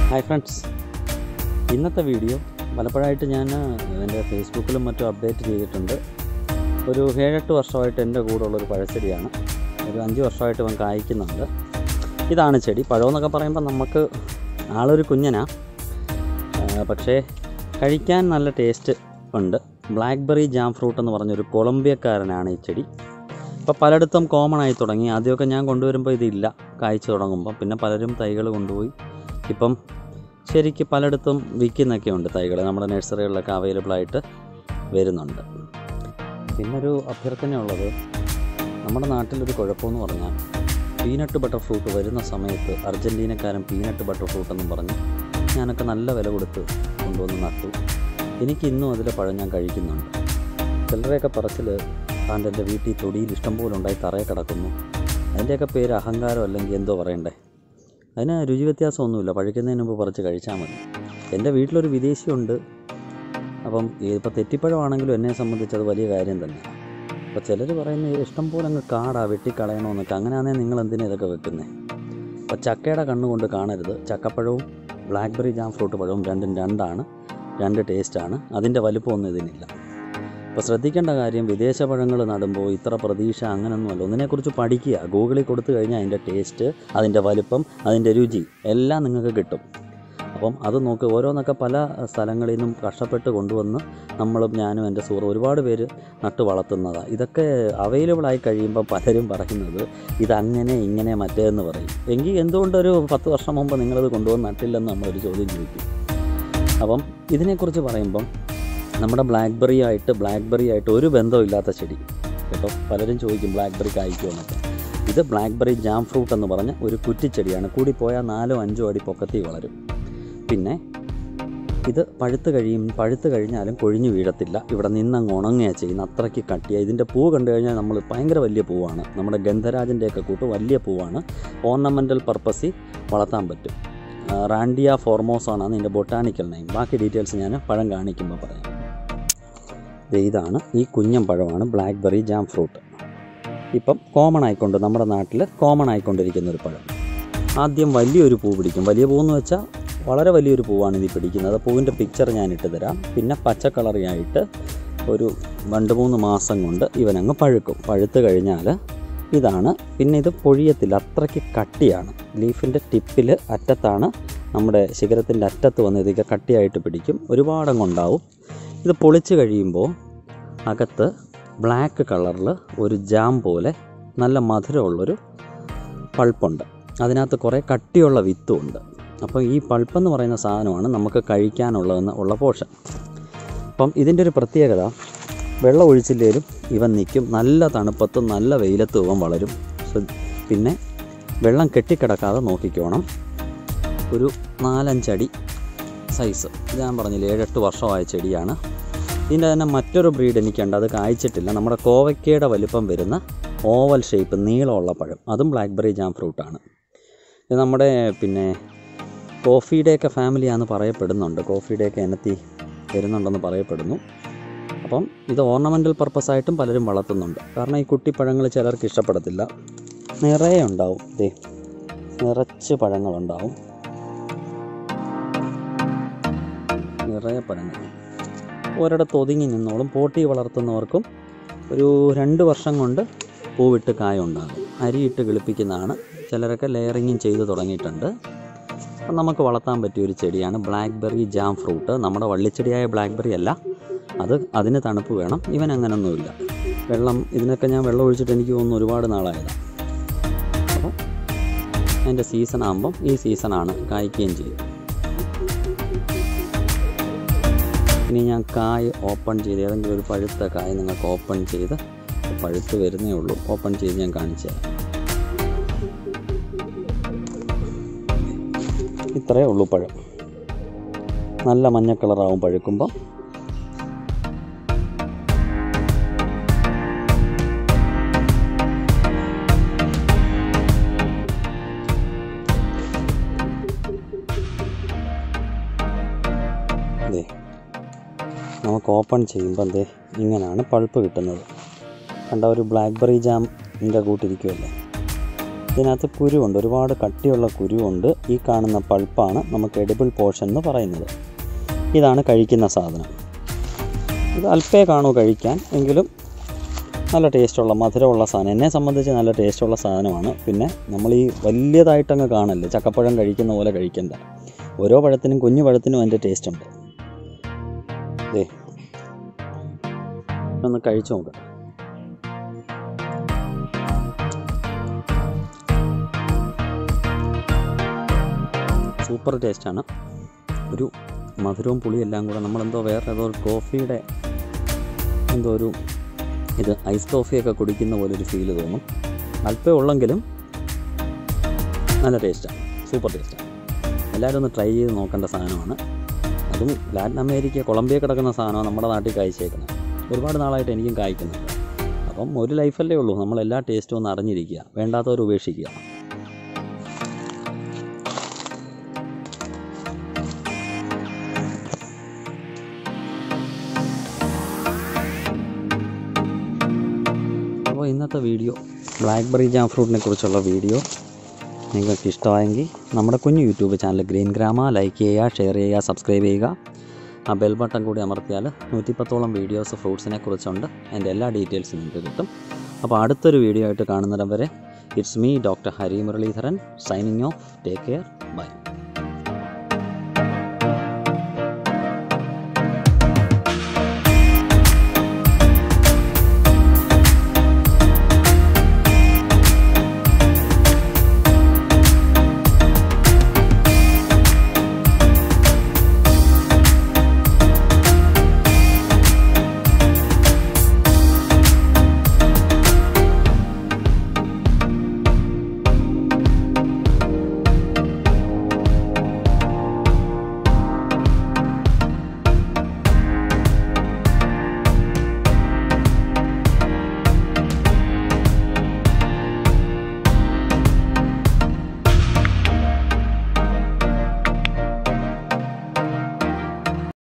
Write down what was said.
hi friends ഇന്നത്തെ video പലപ്പോഴായിട്ട് ഞാൻ എൻ്റെ ഫേസ്ബുക്കിലും മറ്റും അപ്ഡേറ്റ് ചെയ്തിട്ടുണ്ട് ഒരു ഏഴെട്ട് വർഷമായിട്ട് എൻ്റെ കൂടെ ഉള്ളൊരു പഴച്ചെടിയാണ് ഒരു അഞ്ച് വർഷമായിട്ട് ഇവൻ കായ്ക്കുന്നുണ്ട് ഇതാണ് ചെടി പഴമെന്നൊക്കെ പറയുമ്പോൾ നമുക്ക് ആളൊരു കുഞ്ഞനാ ആ, പക്ഷേ കഴിക്കാൻ നല്ല ടേസ്റ്റ് ഉണ്ട് ബ്ലാക്ക്ബെറി ജാം ഫ്രൂട്ട് എന്ന് പറഞ്ഞൊരു കൊളംബിയക്കാരനാണ് ഈ ചെടി ഇപ്പോൾ പലയിടത്തും കോമൺ ആയി തുടങ്ങി ആദ്യമൊക്കെ ഞാൻ കൊണ്ടുവരുമ്പോൾ ഇതില്ല കായ്ച്ചു തുടങ്ങുമ്പോൾ പിന്നെ പലരും തൈകൾ കൊണ്ടുപോയി ഇപ്പം ശരിക്ക് പലയിടത്തും വിൽക്കുന്നൊക്കെ ഉണ്ട് തൈകൾ നമ്മുടെ നഴ്സറികളിലൊക്കെ അവൈലബിൾ ആയിട്ട് വരുന്നുണ്ട് പിന്നൊരു അഭ്യർത്ഥനയുള്ളത് നമ്മുടെ നാട്ടിലൊരു കുഴപ്പമെന്ന് പറഞ്ഞാൽ പീനട്ട് ബട്ടർ ഫ്രൂട്ട് വരുന്ന സമയത്ത് അർജൻറ്റീനക്കാരൻ പീനട്ട് ബട്ടർ ഫ്രൂട്ട് എന്നും പറഞ്ഞ് ഞാനൊക്കെ നല്ല വില കൊടുത്ത് കൊണ്ടുവന്ന് നട്ടു എനിക്ക് ഇന്നും അതിലെ പഴം ഞാൻ കഴിക്കുന്നുണ്ട് ചിലരെയൊക്കെ പറച്ചിൽ താൻ്റെ എൻ്റെ വീട്ടിൽ തൊടിയിൽ ഇഷ്ടംപോലെ ഉണ്ടായി തറയെ കിടക്കുന്നു അതിൻ്റെയൊക്കെ പേര് അഹങ്കാരം അല്ലെങ്കിൽ എന്തോ പറയണ്ടേ അതിന് രുചി വ്യത്യാസമൊന്നുമില്ല പഴുക്കുന്നതിന് മുമ്പ് പറിച്ച് കഴിച്ചാൽ മതി എൻ്റെ വീട്ടിലൊരു വിദേശിയുണ്ട് അപ്പം ഇപ്പോൾ തെറ്റിപ്പഴമാണെങ്കിലും എന്നെ സംബന്ധിച്ച് അത് വലിയ കാര്യം തന്നെ അപ്പോൾ ചിലർ പറയുന്നത് ഇഷ്ടം പോലെ അങ്ങ് കാടാ വെട്ടിക്കളയണമെന്നൊക്കെ അങ്ങനെയാണെങ്കിൽ നിങ്ങൾ എന്തിനാ ഇതൊക്കെ വെക്കുന്നത് അപ്പോൾ ചക്കയുടെ കണ്ണുകൊണ്ട് കാണരുത് ചക്കപ്പഴവും ബ്ലാക്ക്ബെറി ജാം ഫ്രൂട്ട് പഴവും രണ്ടും രണ്ടാണ് രണ്ട് ടേസ്റ്റാണ് അതിൻ്റെ വലുപ്പമൊന്നും ഇതിനില്ല അപ്പോൾ ശ്രദ്ധിക്കേണ്ട കാര്യം വിദേശ പഴങ്ങൾ നടുമ്പോൾ ഇത്ര പ്രതീക്ഷ അങ്ങനെയൊന്നുമല്ല ഒന്നിനെക്കുറിച്ച് പഠിക്കുക ഗൂഗിളിൽ കൊടുത്തു കഴിഞ്ഞാൽ അതിൻ്റെ ടേസ്റ്റ് അതിൻ്റെ വലുപ്പം അതിൻ്റെ രുചി എല്ലാം നിങ്ങൾക്ക് കിട്ടും അപ്പം അത് നോക്ക് ഓരോന്നൊക്കെ പല സ്ഥലങ്ങളിൽ നിന്നും കഷ്ടപ്പെട്ട് കൊണ്ടുവന്ന് നമ്മളും ഞാനും എൻ്റെ സുഹൃത്തും ഒരുപാട് പേര് നട്ട് വളർത്തുന്നതാണ് ഇതൊക്കെ അവൈലബിൾ ആയി കഴിയുമ്പോൾ പലരും പറയുന്നത് ഇതങ്ങനെ ഇങ്ങനെ മറ്റേതെന്ന് പറയും എങ്കിൽ എന്തുകൊണ്ടൊരു പത്ത് വർഷം മുമ്പ് നിങ്ങളത് കൊണ്ടുവന്ന് നട്ടില്ലെന്ന് നമ്മളൊരു ചോദ്യം ചോദിക്കും അപ്പം ഇതിനെക്കുറിച്ച് പറയുമ്പം നമ്മുടെ ബ്ലാക്ക്ബെറി ആയിട്ട് ബ്ലാക്ക്ബെറി ആയിട്ട് ഒരു ബന്ധമില്ലാത്ത ചെടി കേട്ടോ പലരും ചോദിക്കും ബ്ലാക്ക്ബെറി കായ്ക്കുമെന്നൊക്കെ ഇത് ബ്ലാക്ക്ബെറി ജാം ഫ്രൂട്ട് എന്ന് പറഞ്ഞ ഒരു കുറ്റിച്ചെടിയാണ് കൂടിപ്പോയാൽ നാലോ അഞ്ചോ അടി പൊക്കത്തിൽ വളരും പിന്നെ ഇത് പഴുത്ത് കഴിയും പഴുത്ത് കഴിഞ്ഞാലും കൊഴിഞ്ഞു വീഴത്തില്ല ഇവിടെ നിന്നങ്ങ് ഉണങ്ങുകയാണ് ചെയ്യുന്നത് അത്രയ്ക്ക് കട്ടിയാണ് ഇതിൻ്റെ പൂ കണ്ടു കഴിഞ്ഞാൽ നമ്മൾ ഭയങ്കര വലിയ പൂവാണ് നമ്മുടെ ഗന്ധരാജൻ്റെയൊക്കെ കൂട്ട് വലിയ പൂവാണ് ഓർണമെൻ്റൽ പർപ്പസിൽ വളർത്താൻ പറ്റും ആ, റാൻഡിയ ഫോർമോസാണ് അതിൻ്റെ ബൊട്ടാണിക്കൽ നെയിം ബാക്കി ഡീറ്റെയിൽസ് ഞാൻ പഴം കാണിക്കുമ്പോൾ പറയാം ദേ ഇതാണ് ഈ കുഞ്ഞൻ പഴമാണ് ബ്ലാക്ക്ബെറി ജാം ഫ്രൂട്ട് ഇപ്പം കോമൺ ആയിക്കൊണ്ട് നമ്മുടെ നാട്ടിൽ കോമൺ ആയിക്കൊണ്ടിരിക്കുന്ന ഒരു പഴം ആദ്യം വലിയൊരു പൂ പിടിക്കും വലിയ പൂവെന്ന് വെച്ചാൽ വളരെ വലിയൊരു പൂവാണ് ഇത് പിടിക്കുന്നത് പൂവിൻ്റെ പിക്ചർ ഞാൻ ഇട്ട് തരാം പിന്നെ പച്ച കളറിയായിട്ട് ഒരു രണ്ട് മൂന്ന് മാസം കൊണ്ട് ഇവനങ്ങ് പഴുക്കും പഴുത്ത് കഴിഞ്ഞാൽ ഇതാണ് പിന്നെ ഇത് പൊഴിയത്തില്ല അത്രയ്ക്ക് കട്ടിയാണ് ലീഫിൻ്റെ ടിപ്പിൽ അറ്റത്താണ് നമ്മുടെ ശിഖരത്തിൻ്റെ അറ്റത്ത് വന്ന് ഇതൊക്കെ കട്ടിയായിട്ട് പിടിക്കും ഒരുപാടങ്ങ് ഉണ്ടാവും ഇത് പൊളിച്ച് കഴിയുമ്പോൾ അകത്ത് ബ്ലാക്ക് കളറിൽ ഒരു ജാം പോലെ നല്ല മധുരമുള്ളൊരു പൾപ്പുണ്ട് അതിനകത്ത് കുറേ കട്ടിയുള്ള വിത്തുമുണ്ട് അപ്പോൾ ഈ പൾപ്പെന്ന് പറയുന്ന സാധനമാണ് നമുക്ക് കഴിക്കാനുള്ളതെന്ന് ഉള്ള പോഷൻ അപ്പം ഇതിൻ്റെ ഒരു പ്രത്യേകത വെള്ളം ഒഴിച്ചില്ലേലും ഇവൻ നിൽക്കും നല്ല തണുപ്പത്തും നല്ല വെയിലത്തും ഇവൻ വളരും ശ്രദ്ധ- പിന്നെ വെള്ളം കെട്ടിക്കിടക്കാതെ നോക്കിക്കോണം ഒരു നാലഞ്ചടി സൈസ് ഇത് ഞാൻ പറഞ്ഞില്ല ഏഴെട്ട് വർഷമായ ചെടിയാണ് ഇതിൻ്റെ തന്നെ മറ്റൊരു ബ്രീഡ് എനിക്കുണ്ട് അത് കായ്ച്ചിട്ടില്ല നമ്മുടെ കോവയ്ക്കയുടെ വലിപ്പം വരുന്ന ഓവൽ ഷേപ്പ് നീളമുള്ള പഴം അതും ബ്ലാക്ക്ബെറി ജാം ഫ്രൂട്ടാണ് ഇത് നമ്മുടെ പിന്നെ കോഫിയുടെയൊക്കെ ഫാമിലിയാണെന്ന് പറയപ്പെടുന്നുണ്ട് കോഫിയുടെയൊക്കെ ഇനത്തി വരുന്നുണ്ടെന്ന് പറയപ്പെടുന്നു അപ്പം ഇത് ഓർണമെൻ്റൽ പർപ്പസായിട്ടും പലരും വളർത്തുന്നുണ്ട് കാരണം ഈ കുട്ടിപ്പഴങ്ങൾ ചിലർക്ക് ഇഷ്ടപ്പെടത്തില്ല നിറയെ ഉണ്ടാവും ദേ നിറച്ച് പഴങ്ങളുണ്ടാവും നിറയെ പഴങ്ങൾ ഒരിടത്ത് ഒതുങ്ങി നിന്നോളും പോട്ടി വളർത്തുന്നവർക്കും ഒരു രണ്ട് വർഷം കൊണ്ട് പൂവിട്ട് കായ ഉണ്ടാകും അരിയിട്ട് കിളിപ്പിക്കുന്നതാണ് ചിലരൊക്കെ ലെയറിങ്ങും ചെയ്ത് തുടങ്ങിയിട്ടുണ്ട് അപ്പം നമുക്ക് വളർത്താൻ പറ്റിയ ഒരു ചെടിയാണ് ബ്ലാക്ക്ബെറി ജാം ഫ്രൂട്ട് നമ്മുടെ വള്ളിച്ചെടിയായ ബ്ലാക്ക്ബെറി അല്ല അത് അതിന് തണുപ്പ് വേണം ഇവൻ അങ്ങനൊന്നുമില്ല വെള്ളം ഇതിനൊക്കെ ഞാൻ വെള്ളം ഒഴിച്ചിട്ട് എനിക്ക് തോന്നുന്നു ഒരുപാട് നാളായതാണ് അപ്പോൾ അതിൻ്റെ സീസൺ ആകുമ്പം ഈ സീസണാണ് കായ്ക്കുകയും ചെയ്യും ഇനി ഞാൻ കായ് ഓപ്പൺ ചെയ്ത് ഏതെങ്കിലും ഒരു പഴുത്ത കായ് നിങ്ങൾക്ക് ഓപ്പൺ ചെയ്ത് പഴുത്ത് വരുന്നേ ഉള്ളൂ ഓപ്പൺ ചെയ്ത് ഞാൻ കാണിച്ചു തരാം ഇത്രയേ ഉള്ളൂ പഴം നല്ല മഞ്ഞ കളറാവും പഴുക്കുമ്പോൾ ദേ നമുക്ക് ഓപ്പൺ ചെയ്യുമ്പോൾ ദേ ഇങ്ങനെയാണ് പൾപ്പ് കിട്ടുന്നത് കണ്ട ഒരു ബ്ലാക്ക്ബെറി ജാമിൻ്റെ കൂട്ടിരിക്കുമല്ലേ ഇതിനകത്ത് കുരുവുണ്ട് ഒരുപാട് കട്ടിയുള്ള കുരുവുണ്ട് ഈ കാണുന്ന പൾപ്പാണ് നമുക്ക് എഡിബിൾ പോർഷൻ എന്ന് പറയുന്നത് ഇതാണ് കഴിക്കുന്ന സാധനം ഇത് അല്പേ കാണൂ കഴിക്കാൻ എങ്കിലും നല്ല ടേസ്റ്റുള്ള മധുരമുള്ള സാധനം എന്നെ സംബന്ധിച്ച് നല്ല ടേസ്റ്റുള്ള സാധനമാണ് പിന്നെ നമ്മൾ ഈ വലിയതായിട്ടങ്ങ് കാണല്ലേ ചക്കപ്പഴം കഴിക്കുന്ന പോലെ കഴിക്കണ്ട ഓരോ പഴത്തിനും കുഞ്ഞു പഴത്തിനും അതിൻ്റെ ടേസ്റ്റ് ഉണ്ട് ദേ ഒന്ന് കഴിച്ചു നോക്കാം സൂപ്പർ ടേസ്റ്റാണ് ഒരു മധുരവും പുളിയും എല്ലാം കൂടെ നമ്മളെന്തോ വേറെ ഏതോ ഒരു കോഫിയുടെ എന്തോ ഒരു ഇത് ഐസ് കോഫിയൊക്കെ കുടിക്കുന്ന പോലെ ഒരു ഫീല് തോന്നും അല്പം ഉള്ളെങ്കിലും നല്ല ടേസ്റ്റാണ് സൂപ്പർ ടേസ്റ്റാണ് എല്ലാവരും ഒന്ന് ട്രൈ ചെയ്ത് നോക്കേണ്ട സാധനമാണ് അതും ലാറ്റിൻ അമേരിക്ക കൊളംബിയ കിടക്കുന്ന സാധനമാണ് നമ്മുടെ നാട്ടിൽ കായ്ച്ചേക്കുന്നത് ഒരുപാട് നാളായിട്ട് എനിക്കും കായ്ക്കുന്നുണ്ട് അപ്പം ഒരു ലൈഫല്ലേ ഉള്ളൂ നമ്മൾ എല്ലാ ടേസ്റ്റും ഒന്ന് അറിഞ്ഞിരിക്കുക വേണ്ടാത്തവർ ഉപേക്ഷിക്കുക അപ്പോൾ ഇന്നത്തെ വീഡിയോ ബ്ലാക്ക്ബെറി ജാം ഫ്രൂട്ടിനെ കുറിച്ചുള്ള വീഡിയോ നിങ്ങൾക്ക് ഇഷ്ടമായെങ്കിൽ നമ്മുടെ കുഞ്ഞു YouTube channel green Grama like ചെയ്യുക ഷെയർ ചെയ്യുക സബ്സ്ക്രൈബ് ചെയ്യുക ആ ബെൽ ബട്ടൺ കൂടി അമർത്തിയാൽ നൂറ്റിപ്പത്തോളം വീഡിയോസ് ഫ്രൂട്ട്സിനെ കുറിച്ചുണ്ട് അതിൻ്റെ എല്ലാ ഡീറ്റെയിൽസും നിങ്ങൾക്ക് കിട്ടും അപ്പോൾ അടുത്തൊരു വീഡിയോ ആയിട്ട് കാണുന്നിടം വരെ it's me doctor Hari Muraleedharan signing off take care by